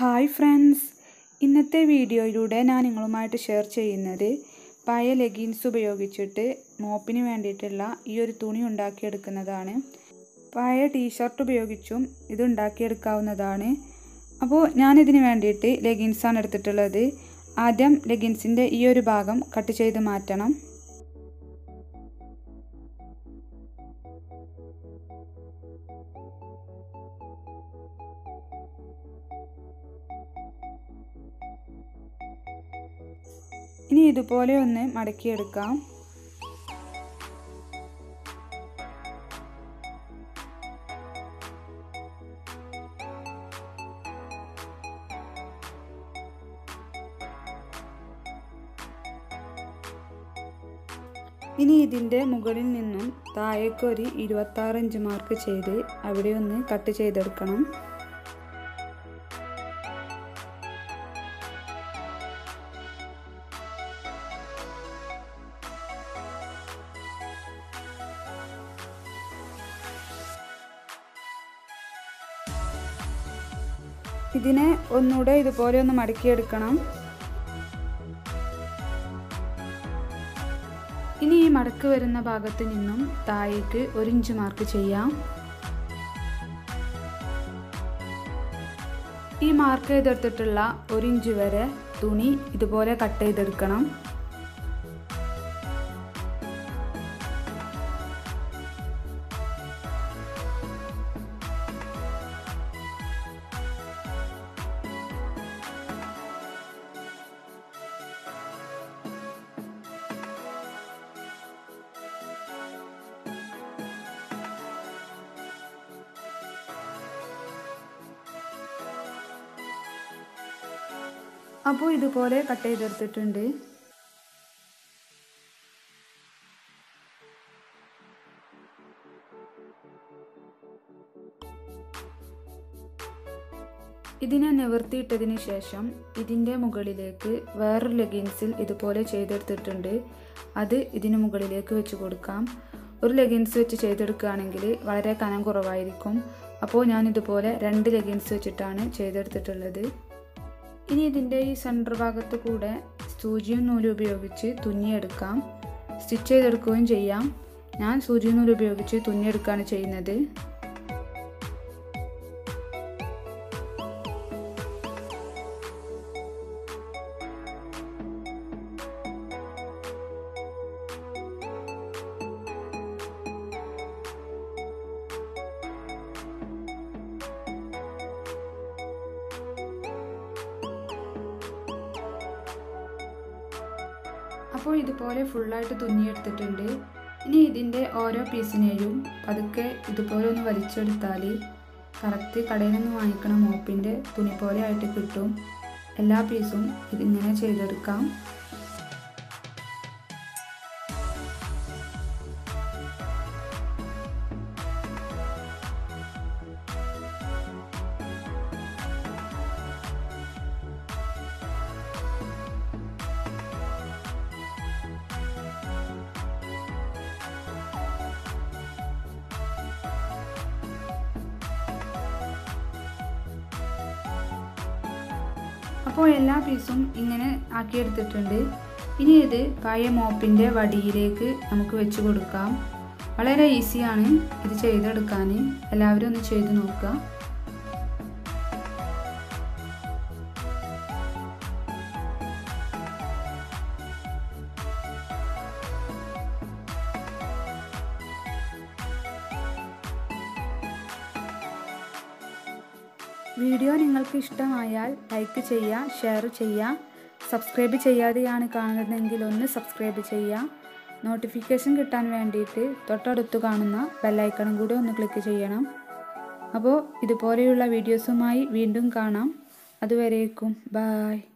hi friends ഇന്നത്തെ വീഡിയോയിലൂടെ ഞാൻ നിങ്ങളുമായിട്ട് ഷെയർ ചെയ്യുന്നത് പഴയ ലെഗിൻസ് ഉപയോഗിച്ചിട്ട് മോപ്പിന് വേണ്ടിയിട്ടുള്ള ഈ ഒരു തുണി ഉണ്ടാക്കിയെടുക്കുന്നതാണ് പഴയ ടീഷർട്ട് ഉപയോഗിച്ചും ഇത് ഉണ്ടാക്കിയെടുക്കാവുന്നതാണ് അപ്പോൾ ഞാനിതിന് വേണ്ടിയിട്ട് ലെഗിൻസാണ് എടുത്തിട്ടുള്ളത് ആദ്യം ലെഗിൻസിൻ്റെ ഈ ഒരു ഭാഗം കട്ട് ചെയ്ത് മാറ്റണം ഇനി ഇതുപോലെ ഒന്ന് മടക്കിയെടുക്കാം ഇനി ഇതിൻ്റെ മുകളിൽ നിന്നും താഴേക്ക് ഒരു ഇരുപത്താറ് ഇഞ്ച് മാർക്ക് ചെയ്ത് അവിടെ ഒന്ന് കട്ട് ചെയ്തെടുക്കണം ഇതിനെ ഒന്നുകൂടെ ഇതുപോലെ ഒന്ന് മടക്കിയെടുക്കണം ഇനി ഈ മടക്ക് വരുന്ന ഭാഗത്ത് നിന്നും താഴേക്ക് ഒരു ഇഞ്ച് മാർക്ക് ചെയ്യാം ഈ മാർക്ക് ചെയ്തെടുത്തിട്ടുള്ള ഒരു ഇഞ്ച് വരെ തുണി ഇതുപോലെ കട്ട് ചെയ്തെടുക്കണം അപ്പോൾ ഇതുപോലെ കട്ട് ചെയ്തെടുത്തിട്ടുണ്ട് ഇതിനെ നിവർത്തിയിട്ടതിന് ശേഷം ഇതിൻ്റെ മുകളിലേക്ക് വേറൊരു ലെഗിൻസിൽ ഇതുപോലെ ചെയ്തെടുത്തിട്ടുണ്ട് അത് ഇതിന് മുകളിലേക്ക് വെച്ച് കൊടുക്കാം ഒരു ലെഗിൻസ് വെച്ച് ചെയ്തെടുക്കുകയാണെങ്കിൽ വളരെ കനം കുറവായിരിക്കും അപ്പോൾ ഞാൻ ഇതുപോലെ രണ്ട് ലെഗിൻസ് വെച്ചിട്ടാണ് ചെയ്തെടുത്തിട്ടുള്ളത് ഇനി ഇതിൻ്റെ ഈ സെൻറ്റർ ഭാഗത്ത് കൂടെ സൂചിയും നൂലും ഉപയോഗിച്ച് തുന്നിയെടുക്കാം സ്റ്റിച്ച് ചെയ്തെടുക്കുകയും ചെയ്യാം ഞാൻ സൂചിയും നൂലും ഉപയോഗിച്ച് തുന്നിയെടുക്കുകയാണ് ചെയ്യുന്നത് അപ്പോൾ ഇതുപോലെ ഫുള്ളായിട്ട് തുന്നിയെടുത്തിട്ടുണ്ട് ഇനി ഇതിൻ്റെ ഓരോ പീസിനെയും പതുക്കെ ഇതുപോലെ ഒന്ന് വലിച്ചെടുത്താൽ കറക്റ്റ് കടയിൽ നിന്ന് വാങ്ങിക്കണ മോപ്പിൻ്റെ തുണി പോലെ ആയിട്ട് കിട്ടും എല്ലാ പീസും ഇതിങ്ങനെ ചെയ്തെടുക്കാം അപ്പോൾ എല്ലാ പീസും ഇങ്ങനെ ആക്കിയെടുത്തിട്ടുണ്ട് ഇനി ഇത് പഴയ മോപ്പിൻ്റെ വടിയിലേക്ക് നമുക്ക് വെച്ച് കൊടുക്കാം വളരെ ഈസിയാണ് ഇത് ചെയ്തെടുക്കാൻ എല്ലാവരും ഒന്ന് ചെയ്ത് നോക്കുക വീഡിയോ നിങ്ങൾക്ക് ഇഷ്ടമായാൽ ലൈക്ക് ചെയ്യുക ഷെയർ ചെയ്യുക സബ്സ്ക്രൈബ് ചെയ്യാതെയാണ് കാണുന്നതെങ്കിൽ ഒന്ന് സബ്സ്ക്രൈബ് ചെയ്യുക നോട്ടിഫിക്കേഷൻ കിട്ടാൻ വേണ്ടിയിട്ട് തൊട്ടടുത്ത് കാണുന്ന ബെല്ലൈക്കണും കൂടി ഒന്ന് ക്ലിക്ക് ചെയ്യണം അപ്പോൾ ഇതുപോലെയുള്ള വീഡിയോസുമായി വീണ്ടും കാണാം അതുവരേക്കും ബായ്